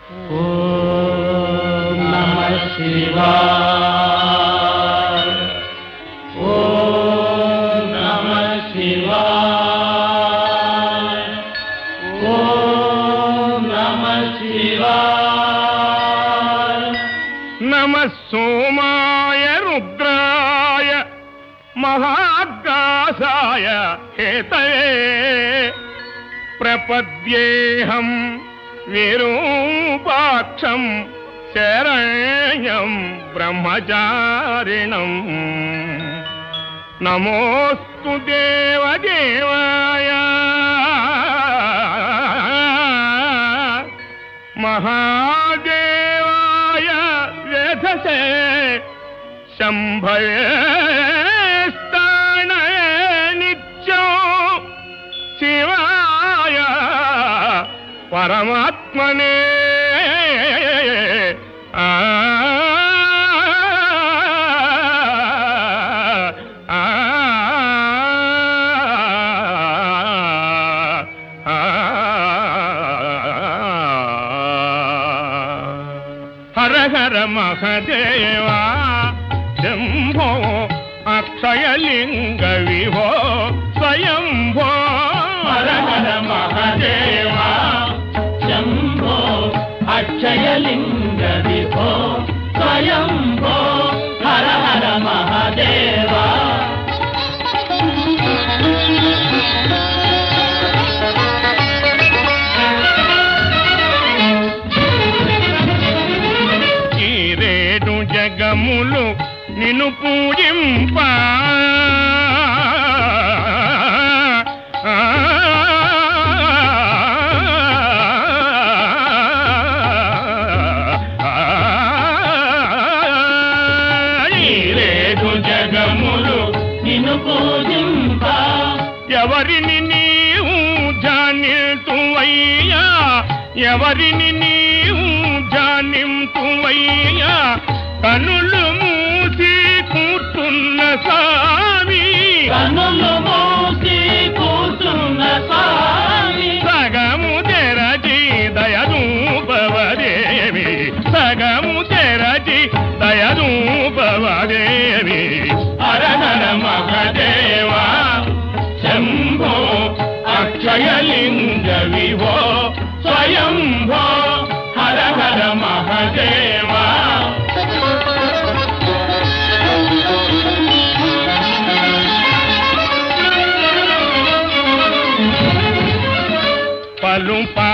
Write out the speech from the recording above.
ఓం నమ శివాయ ఓం నమ శివాయ ఓం నమ శివాయ నమ సోమాయ రుద్రాయ మహాకాశాయ హేతయే ప్రపద్యేహం విరూపాక్షం శరణ్యం బ్రహ్మచారిణం నమోస్తు దేవదేవాయ మహాదేవాయ వేధసే శంభయే స్థానయే నిత్యం శివాయ పరమాత్మనే ఆ ఆ హర హర మహదేవా శంభో అక్షయలింగ విభో స్వయంభో హర హర మహదేవా శంభో అక్షయలింగ విభో స్వయంభో హర హర మహదేవా ఈ రేడు జగములు నిన్ను పూజింప ఈ రేడు జగములు నిన్ను పూజింప ఎవరిని నీవు జానితువయ్యా ఎవరిని నీవు జానింతువయ్యా కనులు మూసి కూర్చున్న స్వామి కన్నులు మూసి కూర్చున్న స్వామి సగము తెరచి దయదూపవదేవి సగము తెరచి దయదూపవదేవి హర హర మహదేవా శంభో అక్షయలింగ విభో స్వయంభో హర హర మహదేవా పలు